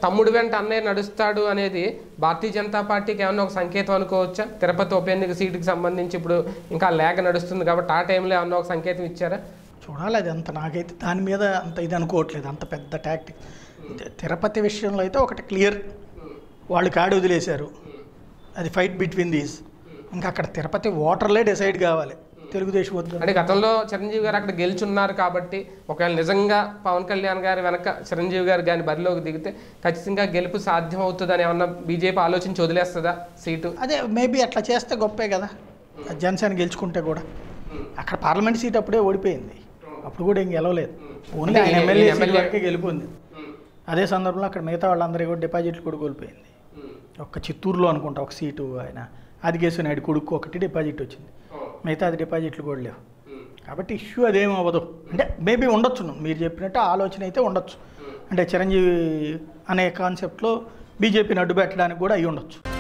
తమ్ముడు వెంట అన్నయ్య నడుస్తాడు అనేది భారతీయ జనతా పార్టీకి ఏమన్నా ఒక సంకేతం అనుకోవచ్చా తిరుపతి ఉప ఎన్నిక సీటుకి సంబంధించి ఇప్పుడు ఇంకా లేఖ నడుస్తుంది కాబట్టి ఆ టైంలో ఏమన్నా ఒక సంకేతం ఇచ్చారా చూడాలి అది అంత నాకైతే దాని మీద అంత ఇది అనుకోవట్లేదు అంత పెద్ద టాక్టిక్ తిరుపతి విషయంలో అయితే ఒకటి క్లియర్ వాళ్ళు కాడి వదిలేశారు అది ఫైట్ బిట్వీన్ దీస్ ఇంకా అక్కడ తిరుపతి ఓటర్లే డిసైడ్ కావాలి తెలుగుదేశం వద్దు అంటే గతంలో చిరంజీవి గారు అక్కడ గెలుచున్నారు కాబట్టి ఒకవేళ నిజంగా పవన్ కళ్యాణ్ గారి వెనక చిరంజీవి గారు కానీ బరిలోకి దిగితే ఖచ్చితంగా గెలుపు సాధ్యం అవుతుందని ఏమన్నా బీజేపీ ఆలోచించి వదిలేస్తుందా సీటు అదే మేబీ అట్లా చేస్తే గొప్పే కదా జనసేన గెలుచుకుంటే కూడా అక్కడ పార్లమెంట్ సీట్ అప్పుడే ఓడిపోయింది అప్పుడు కూడా ఏం గెలవలేదు ఓన్లీ ఆయన ఈయన- ఎమ్మెల్యే ఈయన సీట్ ఎమ్మెల్యే- వరకే గెలిపోయింది అదే సందర్భంలో అక్కడ మిగతా వాళ్ళందరికీ కూడా డిపాజిట్లు కూడా కోల్పోయింది ఒక్క చిత్తూరులో అనుకుంటా ఒక సీటు ఆయన ఆదికేశ్వర నాయుడు కొడుకు ఒకటి డిపాజిట్ వచ్చింది మిగతా అది డిపాజిట్లు కూడా లేవు కాబట్టి ఇష్యూ అదేం అవ్వదు అంటే మేబీ ఉండొచ్చు మీరు చెప్పినట్టు ఆ ఆలోచన అయితే ఉండొచ్చు అంటే చిరంజీవి అనే కాన్సెప్ట్లో బీజేపీని అడ్డు పెట్టడానికి కూడా అయి ఉండొచ్చు